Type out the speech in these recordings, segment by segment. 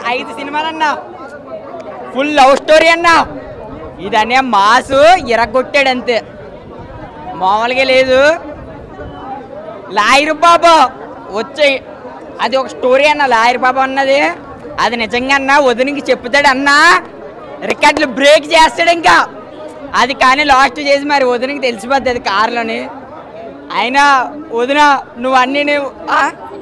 ఐదు సినిమాలు అన్నా ఫుల్ లవ్ స్టోరీ అన్నా ఇదనే మాసు ఇరగొట్టాడు అంతే మామూలుగా లేదు లాయర్ బాబా వచ్చాయి అది ఒక స్టోరీ అన్న లాయర్ బాబా అన్నది అది నిజంగా అన్న వదినికి చెప్తాడు అన్న రికార్డులు బ్రేక్ చేస్తాడు ఇంకా అది కానీ లాస్ట్ చేసి మరి వదినికి తెలిసిపోద్ది అది కారులోని అయినా వదిన నువ్వు అన్నీ నువ్వు ఆ?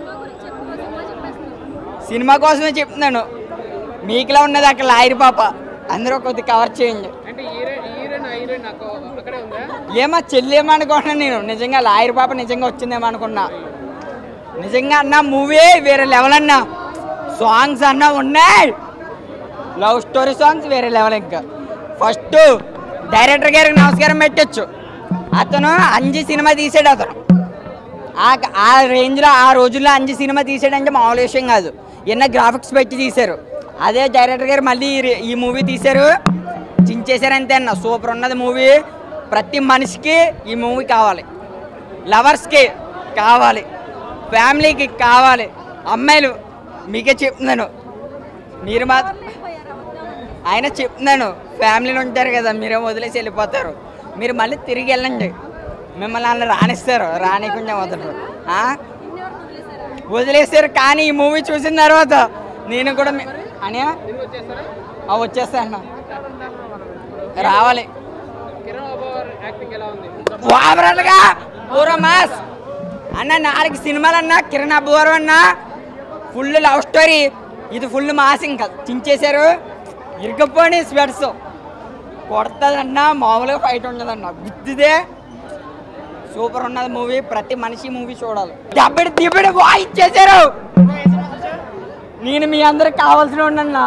సినిమా కోసమే చెప్తున్నాను మీకులా ఉన్నది అక్కడ లాయర్ పాప అందరూ కొద్దిగా కవర్ చేయండి అంటే హీరోయిన్ హీరోయిన్ హీరోయిన్ నాకు అక్కడే ఉందా ఏమో చెల్లేమనుకున్నాను నేను నిజంగా లాయర్ పాప నిజంగా వచ్చిందేమో అనుకున్నా నిజంగా అన్న మూవీ వేరే లెవెల్ అన్న సాంగ్స్ అన్న ఉన్నాయి లవ్ స్టోరీ సాంగ్స్ వేరే లెవెల్ ఇంకా ఫస్ట్ డైరెక్టర్ గారికి నమస్కారం పెట్టచ్చు అతను అంజి సినిమా తీసాడు అతను ఆ ఆ రేంజ్లో ఆ రోజుల్లో అంజి సినిమా తీసాడంటే మామూలు విషయం కాదు ఎన్నో గ్రాఫిక్స్ పెట్టి తీశారు అదే డైరెక్టర్ గారు మళ్ళీ ఈ రే- ఈ మూవీ తీశారు చించేశారు అంతే అన్న సూపర్ ఉన్నది మూవీ ప్రతి మనిషికి ఈ మూవీ కావాలి లవర్స్కి కావాలి ఫ్యామిలీకి కావాలి అమ్మాయిలు మీకే చెప్తున్నాను మీరు మాత్రం ఆయన చెప్తున్నాను ఫ్యామిలీలో ఉంటారు కదా మీరేం వదిలేసి వెళ్ళిపోతారు మీరు మళ్ళీ తిరిగి వెళ్ళండి మిమ్మల్ని అలా రాణిస్తారు రానికుండా వదలరు ఆ? వదిలేస్తారు కానీ ఈ మూవీ చూసిన తర్వాత నేను కూడా మీ- అనియా తిరిగి వచ్చేస్తారా ఆ, వచ్చేస్తా అన్న రావాలి కిరణ్ బాబు యాక్టింగ్ ఎలా ఉంది ఓవరాల్గా పూరా మాస్ అన్న నాలుగు సినిమాలు అన్న కిరణ్ అబ్బువారు అన్న ఫుల్ లవ్ స్టోరీ ఇది ఫుల్ మాస్ ఇంకా చించేశారు ఇరుకపోని స్వెట్స్ కొడతదన్న మామూలుగా ఫైట్ ఉండదన్న గుద్దిదే సూపర్ ఉన్నది మూవీ ప్రతి మనిషి మూవీ చూడాలి దబ్బడి దిబ్బడి వాయిచ్చేశారు నేను మీ అందరికి కావాల్సిన ఉండన్నా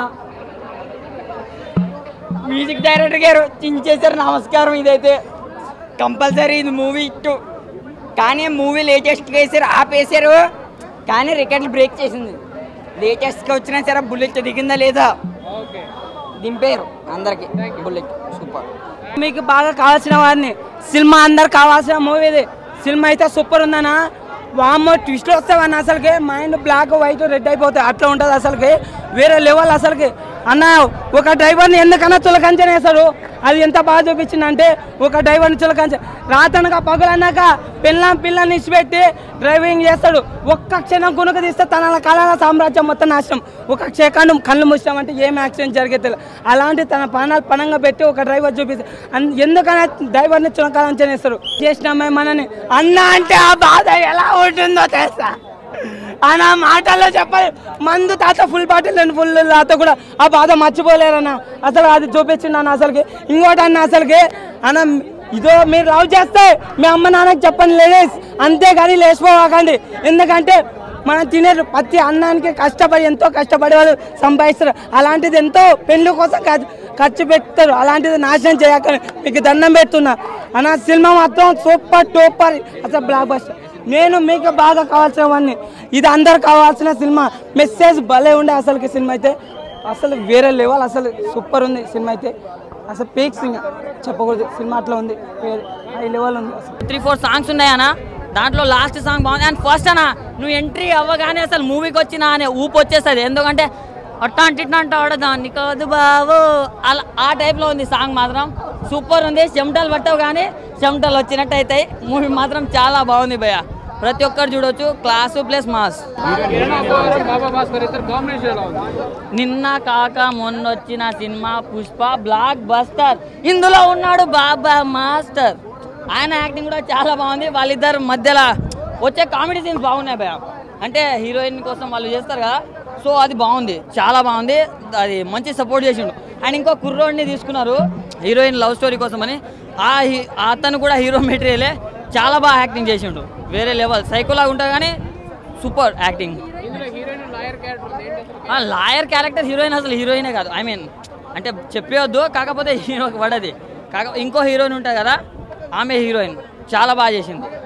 మ్యూజిక్ డైరెక్టర్ గారు చించేశారు నమస్కారం ఇదైతే కంపల్సరీ ఇది మూవీ ఇట్టు కానీ మూవీ లేటెస్ట్గా వేసారు ఆపేశారు కానీ రికార్డులు బ్రేక్ చేసింది లేటెస్ట్గా వచ్చినా సరే బుల్లెట్ దిగిందా లేదా ఓకే దింపారు అందరికి బుల్లెట్ సూపర్ మీకు బాగా కావాల్సిన వారిని సినిమా అందరు కావాల్సిన మూవీ ఇది సినిమా అయితే సూపర్ ఉందనా వామ్మో ట్విస్ట్ వస్తావన్న అసలుకి మైండ్ బ్లాక్ వైట్ రెడ్ అయిపోతాయి అట్లా ఉంటుంది అసలుకి వేరే లెవెల్ అసలుకి అన్న ఒక డ్రైవర్ని ఎందుకన్నా చులకంచన వేస్తాడు అది ఎంత బాగా చూపించింది అంటే ఒక డ్రైవర్ని చులకంచ రాతనక పగులన్నాక పిల్లం పిల్లని ఇచ్చిపెట్టి డ్రైవింగ్ చేస్తాడు ఒక్క క్షణం కునుక తీస్తే తన కళల సామ్రాజ్యం మొత్తం నాశనం ఒక క్షణం కళ్ళు మూసామంటే ఏం యాక్సిడెంట్ జరిగే తెలియదు అలాంటి తన ప్రాణాలు పణంగా పెట్టి ఒక డ్రైవర్ చూపిస్తే అన్- ఎందుకన్నా డ్రైవర్ని చులకాలంచన వేస్తారు చేసిన అమ్మాయి మనని అన్న అంటే ఆ బాధ ఎలా ఉంటుందో తెలుసా అన్న మాటల్లో చెప్పాలి మందు తాత ఫుల్ బాటిల్ అండ్ ఫుల్ తాత కూడా ఆ బాధ మర్చిపోలేరన్న అసలు అది చూపించిండు అన్న అసలుకి ఇంకోటి అన్న అసలుకి అన్న ఇదో మీరు లవ్ చేస్తే మీ అమ్మ నాన్నకి చెప్పండి లేడీస్ అంతేగాని లేచిపోవాకండి ఎందుకంటే మనం తినే ప్రతి అన్నానికి కష్టపడి ఎంతో కష్టపడి వాళ్ళు సంపాదిస్తారు అలాంటిది ఎంతో పెళ్లి కోసం ఖర్చు- ఖర్చు పెడతారు అలాంటిది నాశనం చేయకండి మీకు దండం పెడుతున్నా అన్న సినిమా మాత్రం సూపర్ టూపర్ అసలు బ్లాక్ బస్టర్ నేను మీకు బాగా కావాల్సినవన్నీ ఇది అందరు కావాల్సిన సినిమా మెసేజ్ భలే ఉండే అసలుకి సినిమా అయితే అసలు వేరే లెవెల్ అసలు సూపర్ ఉంది సినిమా అయితే అసలు పీక్స్ ఇంకా చెప్పకూడదు సినిమా అట్లా ఉంది హై లెవెల్ ఉంది అసలు త్రీ ఫోర్ సాంగ్స్ ఉన్నాయన్న దాంట్లో లాస్ట్ సాంగ్ బాగుంది అండ్ ఫస్ట్ అన్న నువ్వు ఎంట్రీ అవ్వగానే అసలు మూవీకి వచ్చినా అనే ఊపు వచ్చేస్తుంది ఎందుకంటే అట్టా అంటిట్నా అంటాడు దాన్ని కాదు బావు అలా ఆ టైప్లో ఉంది సాంగ్ మాత్రం సూపర్ ఉంది చెమటలు పట్టవు కానీ చెమటలు వచ్చినట్టు అవుతాయి మూవీ మాత్రం చాలా బాగుంది భయ్య ప్రతి ఒక్కరు చూడొచ్చు class plus mass Kiran Babu Baba Bhaskar ఇద్దరు కాంబినేషన్ ఎలా ఉంది నిన్న కాక మొన్న వచ్చిన సినిమా పుష్ప బ్లాక్ బస్టర్ ఇందులో ఉన్నాడు బాబా మాస్టర్ ఆయన యాక్టింగ్ కూడా చాలా బాగుంది వాళ్ళిద్దరు మధ్యలో వచ్చే కామెడీ సీన్స్ బాగున్నాయి భయ అంటే హీరోయిన్ కోసం వాళ్ళు చేస్తారు కదా సో అది బాగుంది చాలా బాగుంది అది మంచి సపోర్ట్ చేసిండు అండ్ ఇంకో కుర్రోడిని తీసుకున్నారు హీరోయిన్ లవ్ స్టోరీ కోసం అని ఆ హీ- అతను కూడా హీరో మెటీరియలే చాలా బాగా యాక్టింగ్ చేసిండు వేరే లెవెల్ సైకోలాగా ఉంటుంది కానీ సూపర్ యాక్టింగ్ ఇందులో హీరోయిన్ లాయర్ క్యారెక్టర్ ఉంది ఏంటి అసలు లాయర్ క్యారెక్టర్ హీరోయిన్ అసలు హీరోయినే కాదు ఐ మీన్ అంటే చెప్పేవద్దు కాకపోతే హీరోకి పడది కాక ఇంకో హీరోయిన్ ఉంటుంది కదా ఆమె హీరోయిన్ చాలా బాగా చేసింది